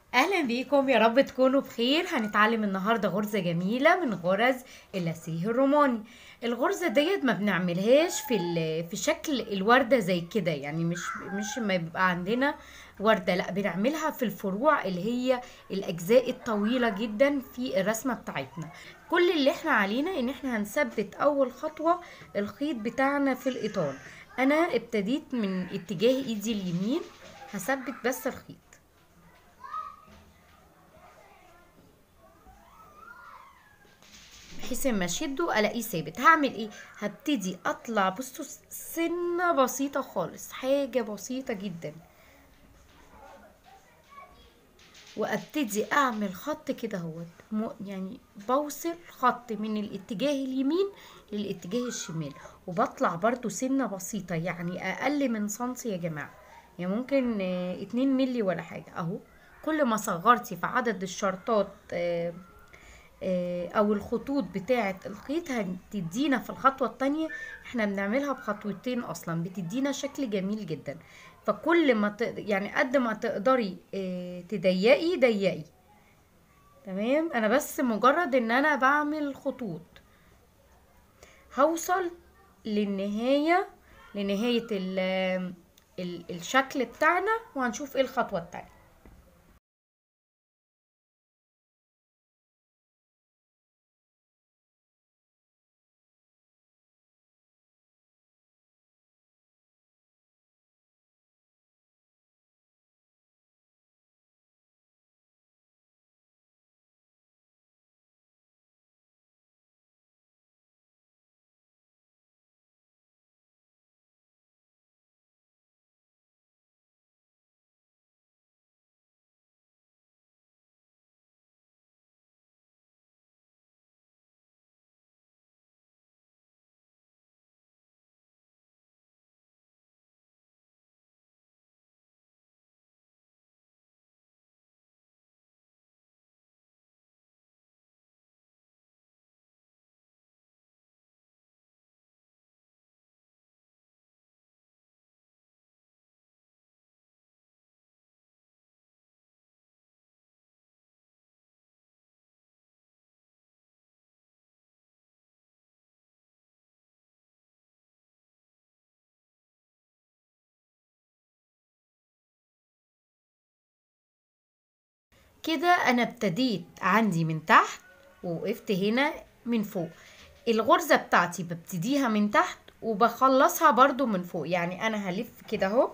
اهلا بيكم يا رب تكونوا بخير هنتعلم النهارده غرزه جميله من غرز اللاسيه الروماني الغرزه ديت ما بنعملهاش في ال- في شكل الورده زي كده يعني مش مش ما بيبقى عندنا ورده لا بنعملها في الفروع اللي هي الاجزاء الطويله جدا في الرسمه بتاعتنا كل اللي احنا علينا ان احنا هنثبت اول خطوه الخيط بتاعنا في الاطار انا ابتديت من اتجاه ايدي اليمين هثبت بس الخيط بحيث اما اشده الاقيه ثابت هعمل ايه هبتدي اطلع بصوا سنه بسيطه خالص حاجه بسيطه جدا وابتدي اعمل خط كده اهوت م- يعني بوصل خط من الاتجاه اليمين للاتجاه الشمال وبطلع برضو سنه بسيطه يعني اقل من سنتي يا جماعه يعني ممكن آه، اتنين ملي ولا حاجه اهو كل ما صغرتي في عدد الشرطات آه، آه، او الخطوط بتاعه الخيط هتدينا في الخطوه التانية احنا بنعملها بخطوتين اصلا بتدينا شكل جميل جدا فكل ما ت... يعني قد ما تقدري آه، تضيقي ضيقي تمام انا بس مجرد ان انا بعمل خطوط هوصل للنهايه لنهايه ال... ال... الشكل بتاعنا وهنشوف ايه الخطوه التانية كده انا ابتديت عندي من تحت ووقفت هنا من فوق الغرزة بتاعتي ببتديها من تحت وبخلصها برضو من فوق يعني انا هلف كده اهو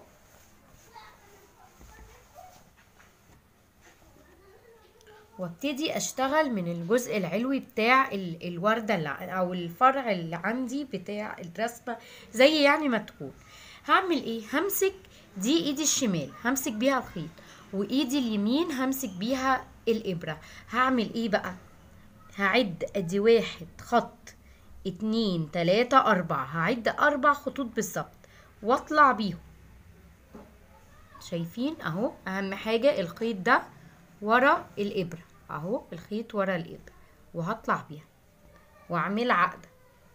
وابتدي اشتغل من الجزء العلوي بتاع ال- الوردة اللي ع- او الفرع اللي عندي بتاع الرسمة زي يعني ما تكون هعمل ايه همسك دي ايدي الشمال همسك بيها الخيط وايدي اليمين همسك بيها الابرة هعمل ايه بقى هعد ادي واحد خط اتنين تلاتة اربعة هعد اربع خطوط بالظبط واطلع بيهم شايفين اهو اهم حاجة الخيط ده ورا الابرة اهو الخيط ورا الابرة وهطلع بيها واعمل عقدة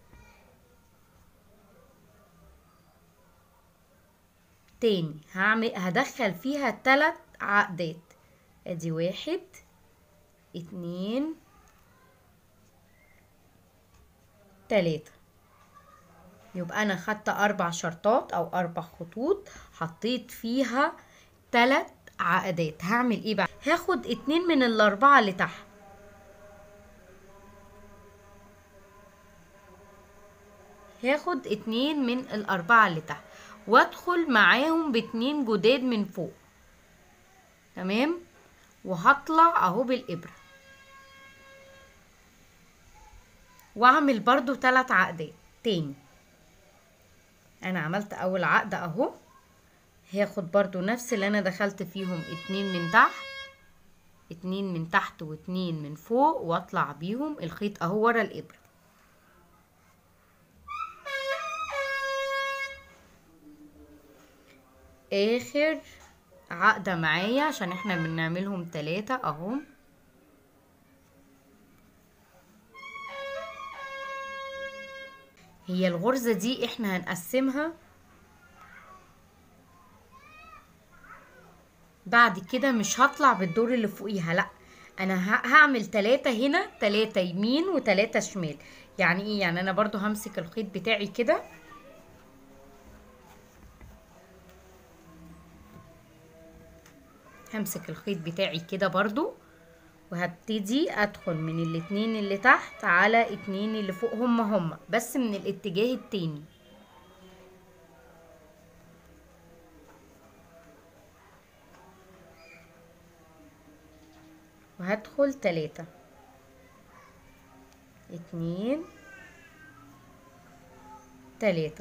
تاني هعمل هدخل فيها تلات عقدات ادي واحد اتنين تلاتة يبقى انا خدت اربع شرطات او اربع خطوط حطيت فيها تلات عقدات هعمل ايه بقى هاخد اتنين من الاربعة اللي تحت هاخد اتنين من الاربعة اللي تحت وادخل معاهم باتنين جداد من فوق تمام وهطلع اهو بالابرة واعمل برضو تلات عقدات تاني انا عملت اول عقدة اهو هاخد برضو نفس اللي انا دخلت فيهم اتنين من تحت اتنين من تحت واتنين من فوق واطلع بيهم الخيط اهو ورا الابرة اخر عقدة معايا عشان احنا بنعملهم تلاتة اهو هي الغرزة دي احنا هنقسمها بعد كده مش هطلع بالدور اللي فوقيها لا انا ه- هعمل تلاتة هنا تلاتة يمين وتلاتة شمال يعني ايه يعني انا برضو همسك الخيط بتاعي كده همسك الخيط بتاعي كده برضو وهبتدي ادخل من الاتنين اللي تحت على اتنين اللي فوق هما هما بس من الاتجاه التاني وهدخل تلاتة اتنين تلاتة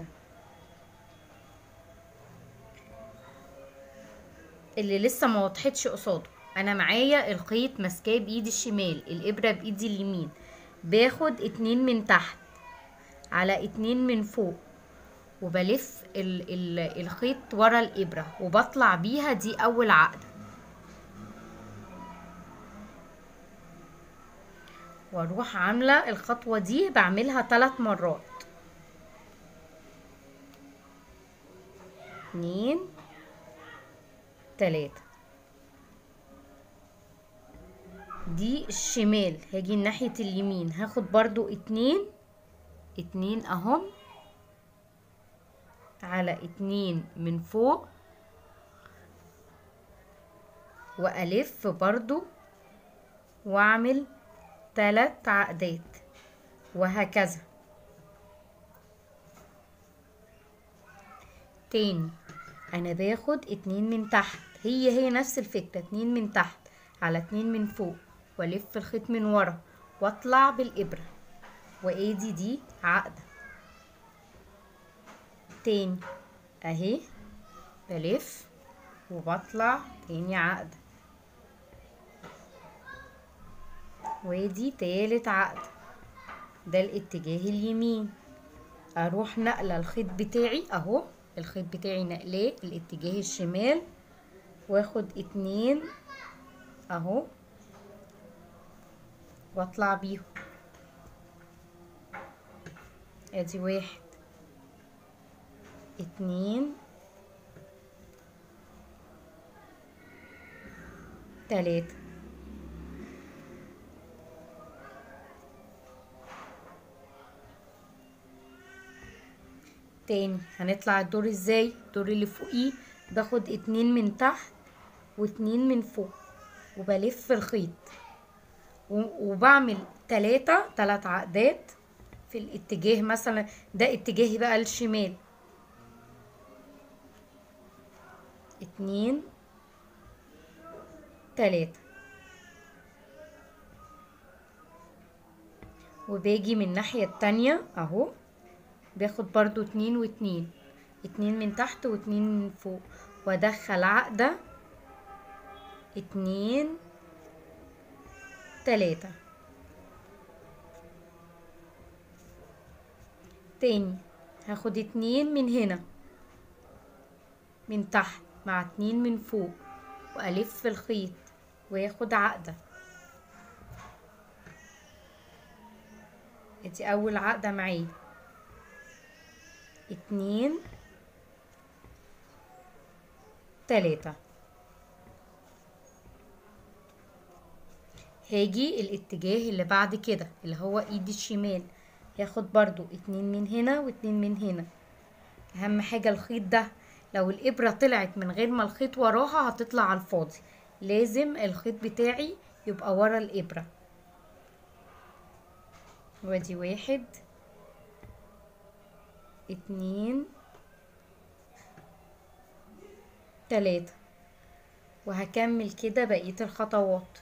اللي لسه ما وضحتش قصاده انا معايا الخيط ماسكاه بايدي الشمال الابره بايدي اليمين باخد اتنين من تحت على اتنين من فوق وبلف ال ال الخيط ورا الابره وبطلع بيها دي اول عقده واروح عامله الخطوه دي بعملها ثلاث مرات اتنين تلاتة دي الشمال هاجي ناحية اليمين هاخد برضو اتنين اتنين اهم على اتنين من فوق والف برضو واعمل تلات عقدات وهكذا تاني انا باخد اتنين من تحت هي هي نفس الفكرة اتنين من تحت على اتنين من فوق والف الخيط من ورا واطلع بالابرة وادي دي عقدة تاني اهي بلف وبطلع تاني عقدة وادي تالت عقدة ده الاتجاه اليمين اروح نقلة الخيط بتاعي اهو الخيط بتاعي نقلاه الاتجاه الشمال واخد اتنين اهو واطلع بيهم ادي واحد اتنين تلاتة تاني هنطلع الدور ازاي الدور اللي فوقيه باخد اتنين من تحت واتنين من فوق وبلف الخيط و- وبعمل تلاتة تلات عقدات في الاتجاه مثلا ده اتجاهي بقى الشمال اتنين تلاتة وباجي من الناحية التانية اهو باخد برضو اتنين واتنين اتنين من تحت واتنين من فوق وادخل عقدة اتنين تلاتة تاني هاخد اتنين من هنا من تحت مع اتنين من فوق والف الخيط واخد عقدة ادي اول عقدة معايا اتنين تلاتة هاجي الاتجاه اللي بعد كده اللي هو ايدي الشمال هاخد برضو اتنين من هنا واتنين من هنا اهم حاجة الخيط ده لو الابرة طلعت من غير ما الخيط وراها هتطلع على الفاضي لازم الخيط بتاعي يبقى ورا الابرة وادي واحد اتنين تلاتة وهكمل كده بقية الخطوات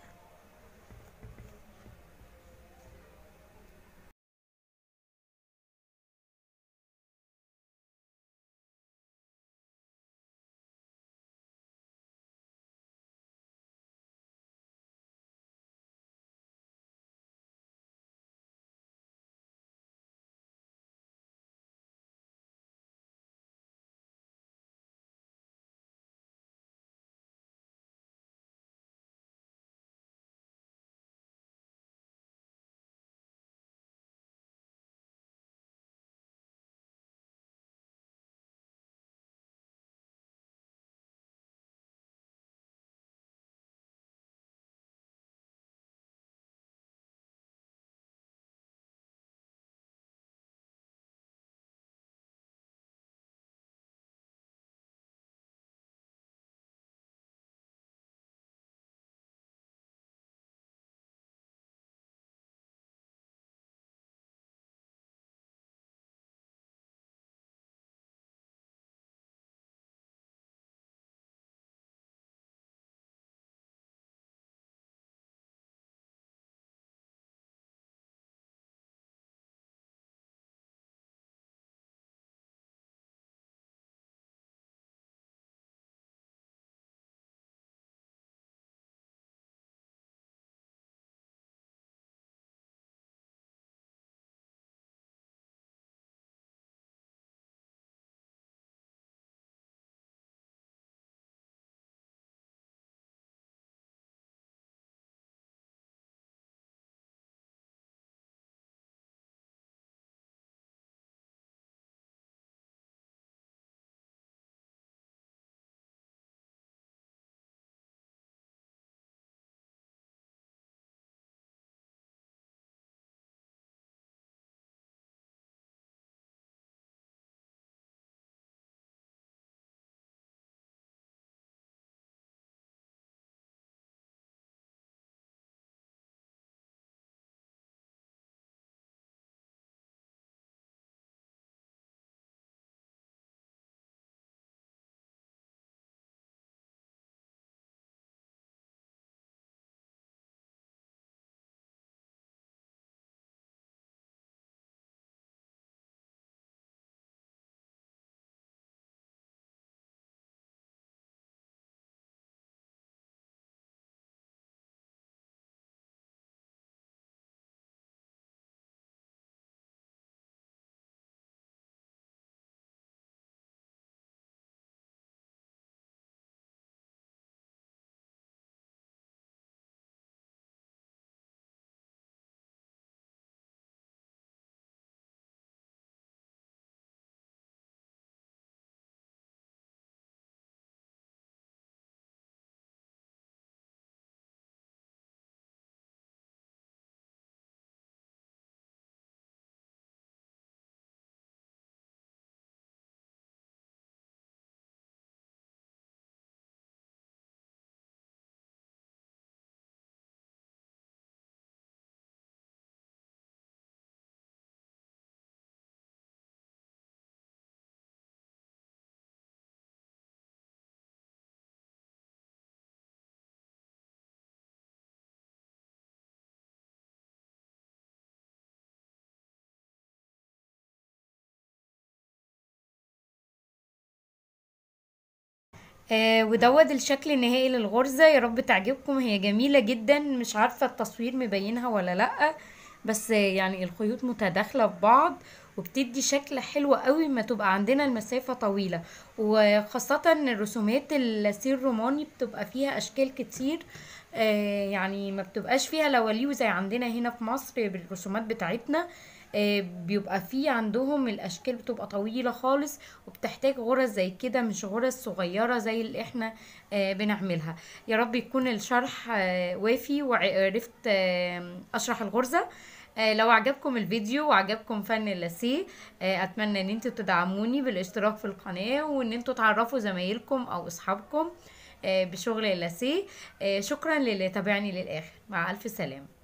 آه ودوت الشكل النهائي للغرزة يا رب تعجبكم هي جميلة جدا مش عارفة التصوير مبينها ولا لأ بس يعني الخيوط متداخلة في بعض وبتدي شكل حلو قوي ما تبقى عندنا المسافة طويلة وخاصة الرسومات اللاسيه الروماني بتبقى فيها أشكال كتير آه يعني ما بتبقاش فيها لوليو زي عندنا هنا في مصر بالرسومات بتاعتنا آه، بيبقى في عندهم الاشكال بتبقى طويله خالص وبتحتاج غرز زي كده مش غرز صغيره زي اللي احنا آه، بنعملها يا رب يكون الشرح آه، وافي وعرفت آه، اشرح الغرزه آه، لو عجبكم الفيديو وعجبكم فن اللاسيه آه، اتمنى ان انتوا تدعموني بالاشتراك في القناه وان انتوا تعرفوا زمايلكم او اصحابكم آه، بشغل اللاسيه آه، شكرا للي تابعني للاخر مع الف سلامه